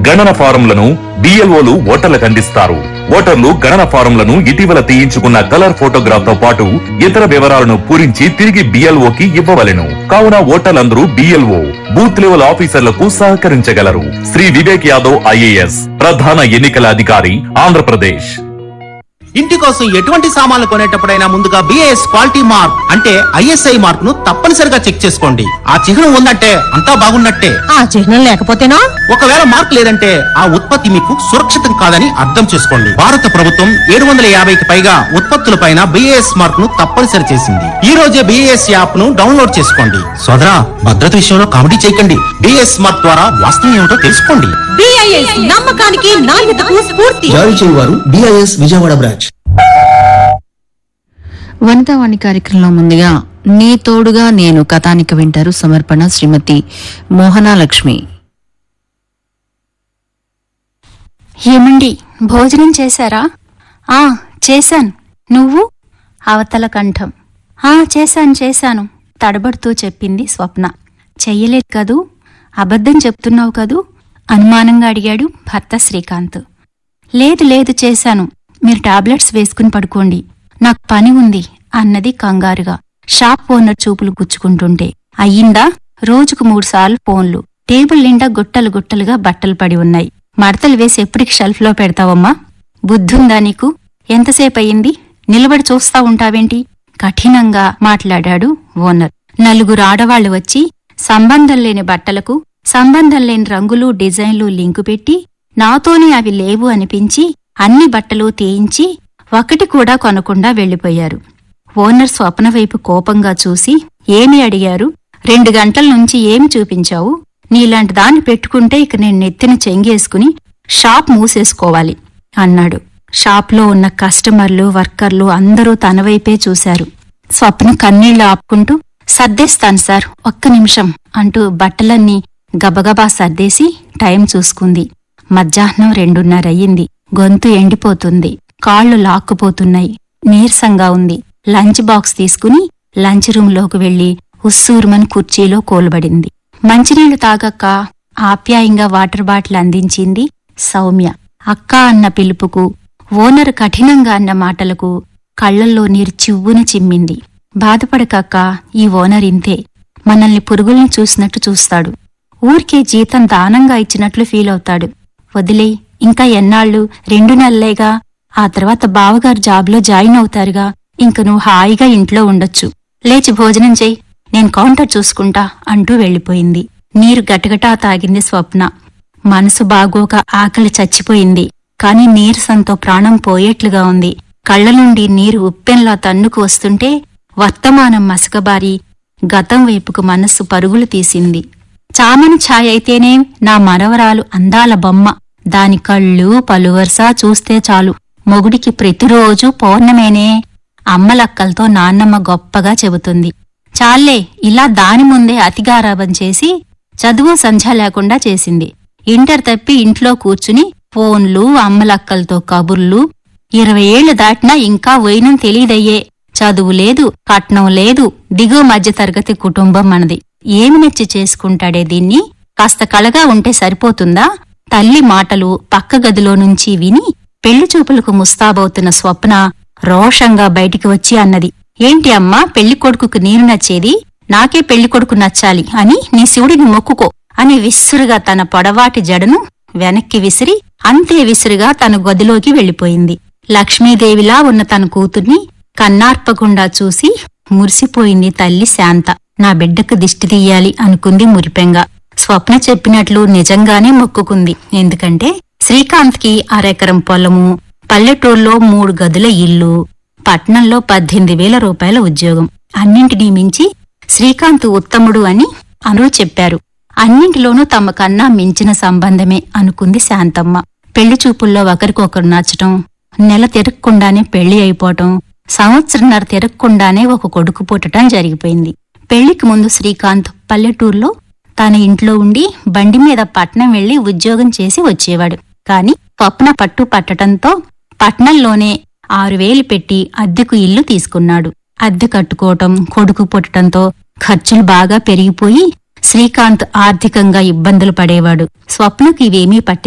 గణన ఫారంలను బిఎల్ఓలు ఓటర్లకు అందిస్తారు ఓటర్లు గణన ఫారంలను ఇటీవల తీయించుకున్న కలర్ ఫోటోగ్రాఫ్ తో పాటు ఇతర వివరాలను పూరించి తిరిగి బిఎల్ఓకి ఇవ్వవలెను కావున ఓటర్లందరూ బిఎల్ఓ బూత్ లెవెల్ ఆఫీసర్లకు సహకరించగలరు శ్రీ వివేక్ యాదవ్ ఐఏఎస్ ప్రధాన ఎన్నికల అధికారి ఆంధ్రప్రదేశ్ ఇంటి కోసం ఎటువంటి సామాన్లు కొనేటప్పుడైనా ముందుగా బిఏఎస్ క్వాలిటీ మార్క్ అంటే ఐఎస్ఐ మార్క్ ను తప్పనిసరిగా చెక్ చేసుకోండి ఆ చిహ్నం ఉందంటే అంతా బాగున్నట్టే ఆ చిహ్నం లేకపోతేనా ఒకవేళ మార్క్ లేదంటే ఆ ఉత్పత్తి మీకు సురక్షితం కాదని అర్థం చేసుకోండి భారత ప్రభుత్వం ఏడు వందల యాభైకి పైగా ఉత్పత్తులపైన బిఏఎస్ మార్క్ ను తప్పనిసరి చేసింది ఈ రోజే బిఏఎస్ యాప్ ను డౌన్లోడ్ చేసుకోండి సోదరా భద్రత విషయంలో కామెడీ చేయకండి బిఏఎస్ మార్క్ ద్వారా వాస్తవం ఏమిటో తెలుసుకోండి బిఐఎస్ నమ్మకానికి నాణ్యతకు స్ఫూర్తి జారీ చేయువారు డిఐఎస్ విజయవాడ బ్రాంచ్ వనితావాణి కార్యక్రమంలో ముందుగా నీ తోడుగా నేను కథానిక వింటారు సమర్పణ శ్రీమతి మోహనాలక్ష్మి ఏమండి భోజనం చేశారా ఆ చేశాను నువ్వు అవతల కంఠం ఆ చేశాను చేశాను తడబడుతూ చెప్పింది స్వప్న చెయ్యలేదు కదూ అబద్ధం చెప్తున్నావు కదూ అనుమానంగా అడిగాడు భర్త శ్రీకాంత్ లేదు లేదు చేశాను మీరు టాబ్లెట్స్ వేసుకుని పడుకోండి నాకు పని ఉంది అన్నది కంగారుగా షాప్ ఓనర్ చూపులు గుచ్చుకుంటుంటే అయ్యిందా రోజుకు మూడుసార్లు ఫోన్లు టేబుల్ నిండా గుట్టలు గుట్టలుగా బట్టలు పడి ఉన్నాయి మడతలు వేసి ఎప్పటికి షెల్ఫ్లో పెడతావమ్మా బుద్ధుందా నీకు ఎంతసేపు అయింది నిలబడి చూస్తా ఉంటావేంటి కఠినంగా మాట్లాడాడు ఓనర్ నలుగురు ఆడవాళ్లు వచ్చి సంబంధం లేని బట్టలకు సంబంధం లేని రంగులు డిజైన్లు లింకు పెట్టి నాతోనే అవి లేవు అనిపించి అన్ని బట్టలు తీయించి ఒకటి కూడా కొనకుండా వెళ్లిపోయారు ఓనర్ స్వప్న వైపు కోపంగా చూసి ఏమి అడిగారు రెండు గంటల నుంచి ఏమి చూపించావు నీలాంటి దాన్ని పెట్టుకుంటే ఇక నేను నెత్తిన చెంగేసుకుని షాప్ మూసేసుకోవాలి అన్నాడు షాప్లో ఉన్న కస్టమర్లు వర్కర్లు అందరూ తన వైపే చూశారు స్వప్న కన్నీళ్లు ఆపుకుంటూ సర్దేస్తాను సార్ ఒక్క నిమిషం అంటూ బట్టలన్నీ గబగబా సర్దేసి టైం చూసుకుంది మధ్యాహ్నం రెండున్నరయ్యింది గొంతు ఎండిపోతుంది కాళ్ళు లాక్కుపోతున్నాయి నీరసంగా ఉంది లంచ్ బాక్స్ తీసుకుని లంచ్ రూంలోకి వెళ్లి ఉస్సూరుమని కుర్చీలో కోల్బడింది మంచినీళ్లు తాగక్క ఆప్యాయంగా వాటర్ బాటిల్ అందించింది సౌమ్య అక్క అన్న పిలుపుకు ఓనర్ కఠినంగా అన్న మాటలకు కళ్లల్లో నీరు చివ్వున చిమ్మింది బాధపడకక్క ఈ ఓనర్ ఇంతే మనల్ని పురుగుల్ని చూసినట్టు చూస్తాడు ఊరికే జీతం దానంగా ఇచ్చినట్లు ఫీల్ అవుతాడు వదిలే ఇంకా ఎన్నాళ్ళు రెండు నెలలేగా ఆ తర్వాత బావగారు జాబ్లో జాయిన్ అవుతారుగా ఇంక నువ్వు హాయిగా ఇంట్లో ఉండొచ్చు లేచి భోజనం చెయ్యి నేను కౌంటర్ చూసుకుంటా అంటూ వెళ్ళిపోయింది నీరు గటగటా తాగింది స్వప్న మనసు బాగోక ఆకలి చచ్చిపోయింది కాని నీరసంతో ప్రాణం పోయేట్లుగా ఉంది కళ్ళ నుండి నీరు ఉప్పెన్లా తన్నుకు వస్తుంటే వర్తమానం మసకబారి గతం వైపుకు మనస్సు పరుగులు తీసింది చామని ఛాయ్ అయితేనే నా మనవరాలు అందాల బొమ్మ దాని కళ్ళు పలువరుస చూస్తే చాలు మొగుడికి ప్రతిరోజు పౌర్ణమేనే అమ్మలక్కలతో నాన్నమ్మ గొప్పగా చెబుతుంది చాలే ఇలా దాని ముందే అతిగారాబం చేసి చదువు సంధ్య లేకుండా చేసింది ఇంటర్ తప్పి ఇంట్లో కూర్చుని ఫోన్లు అమ్మలక్కలతో కబుర్లు ఇరవై ఏళ్లు దాటినా ఇంకా వైనం తెలీదయ్యే చదువు లేదు కట్నం లేదు దిగువ మధ్య తరగతి కుటుంబం మనది ఏమి నచ్చి చేసుకుంటాడే దీన్ని కాస్త కళగా ఉంటే సరిపోతుందా తల్లి మాటలు పక్క గదిలో నుంచి విని పెళ్లి చూపులకు ముస్తాబవుతున్న స్వప్న రోషంగా బయటికి వచ్చి అన్నది ఏంటి అమ్మా పెళ్లి కొడుకుకు నేను నచ్చేది నాకే పెళ్లి కొడుకు నచ్చాలి అని నీ శివుడిని మొక్కుకో అని విసురుగా తన పొడవాటి జడను వెనక్కి విసిరి అంతే విసురుగా తన గదిలోకి వెళ్లిపోయింది లక్ష్మీదేవిలా ఉన్న తన కూతుర్ని కన్నార్పకుండా చూసి మురిసిపోయింది తల్లి శాంత నా బిడ్డకు దిష్టి తీయాలి అనుకుంది మురిపెంగా స్వప్న చెప్పినట్లు నిజంగానే మొక్కుకుంది ఎందుకంటే శ్రీకాంత్కి అరెకరం పొలము పల్లెటూరులో మూడు గదుల ఇల్లు పట్నంలో పద్దెనిమిది వేల రూపాయల ఉద్యోగం అన్నింటినీ మించి శ్రీకాంత్ ఉత్తముడు అని అను చెప్పారు అన్నింటిలోనూ తమకన్నా మించిన సంబంధమే అనుకుంది శాంతమ్మ పెళ్లి చూపుల్లో ఒకరికొకరు నచ్చటం నెల తిరగకుండానే పెళ్లి అయిపోవటం సంవత్సరంన్నర తిరగకుండానే ఒక కొడుకు పుట్టటం జరిగిపోయింది పెళ్లికి ముందు శ్రీకాంత్ పల్లెటూరులో తన ఇంట్లో ఉండి బండి మీద పట్నం వెళ్లి ఉద్యోగం చేసి వచ్చేవాడు కాని స్వప్న పట్టు పట్టటంతో పట్నంలోనే ఆరు వేలు పెట్టి అద్దెకు ఇల్లు తీసుకున్నాడు అద్దె కట్టుకోవటం కొడుకు పుట్టటంతో ఖర్చులు బాగా పెరిగిపోయి శ్రీకాంత్ ఆర్థికంగా ఇబ్బందులు పడేవాడు స్వప్నకు ఇవేమీ పట్టే